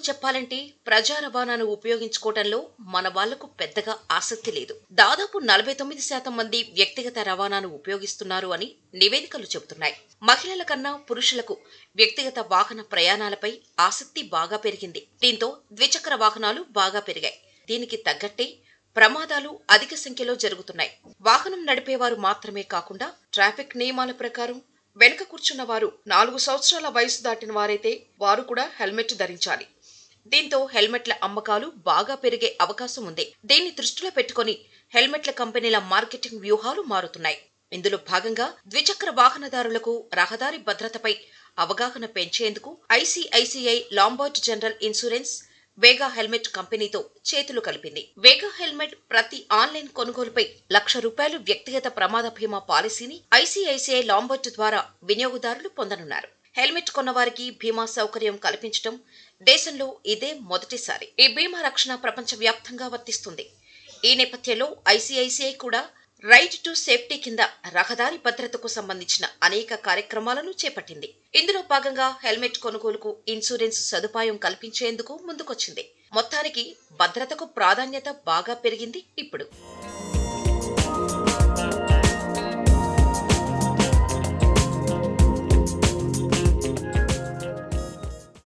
చెప్పాలంటే ప్రజా రవాణాను ఉపయోగించుకోవడంలో మన వాళ్లకు పెద్దగా ఆసక్తి లేదు దాదాపు నలభై తొమ్మిది శాతం మంది వ్యక్తిగత రవాణాను ఉపయోగిస్తున్నారు అని నివేదికలు చెబుతున్నాయి మహిళల కన్నా పురుషులకు వ్యక్తిగత వాహన ప్రయాణాలపై ఆసక్తి బాగా పెరిగింది దీంతో ద్విచక్ర వాహనాలు బాగా పెరిగాయి దీనికి తగ్గట్టే ప్రమాదాలు అధిక సంఖ్యలో జరుగుతున్నాయి వాహనం నడిపేవారు మాత్రమే కాకుండా ట్రాఫిక్ నియమాల ప్రకారం వెనుక కూర్చున్న వారు నాలుగు సంవత్సరాల వయసు దాటిన వారైతే వారు కూడా హెల్మెట్ ధరించాలి దీంతో హెల్మెట్ల అమ్మకాలు బాగా పెరిగే అవకాశం ఉంది దీన్ని దృష్టిలో పెట్టుకొని హెల్మెట్ల కంపెనీల మార్కెటింగ్ వ్యూహాలు మారుతున్నాయి ఇందులో భాగంగా ద్విచక్ర వాహనదారులకు రహదారి భద్రతపై అవగాహన పెంచేందుకు ICICI Lombard general insurance Vega helmet కంపెనీతో చేతులు కలిపింది వేగా హెల్మెట్ ప్రతి ఆన్లైన్ కొనుగోలుపై లక్ష రూపాయలు వ్యక్తిగత ప్రమాద బీమా పాలసీని ఐసీఐసీఐ లాంబర్ట్ ద్వారా వినియోగదారులు పొందనున్నారు హెల్మెట్ కొన్నవారికి బీమా సౌకర్యం కల్పించడం దేశంలో ఇదే మొదటిసారి ఈ బీమా రక్షణ ప్రపంచవ్యాప్తంగా వర్తిస్తుంది ఈ నేపథ్యంలో ఐసీఐసీఐ కూడా రైట్ టు సేఫ్టీ కింద రహదారి భద్రతకు సంబంధించిన అనేక కార్యక్రమాలను చేపట్టింది ఇందులో భాగంగా హెల్మెట్ కొనుగోలుకు ఇన్సూరెన్స్ సదుపాయం కల్పించేందుకు ముందుకొచ్చింది మొత్తానికి భద్రతకు ప్రాధాన్యత బాగా పెరిగింది ఇప్పుడు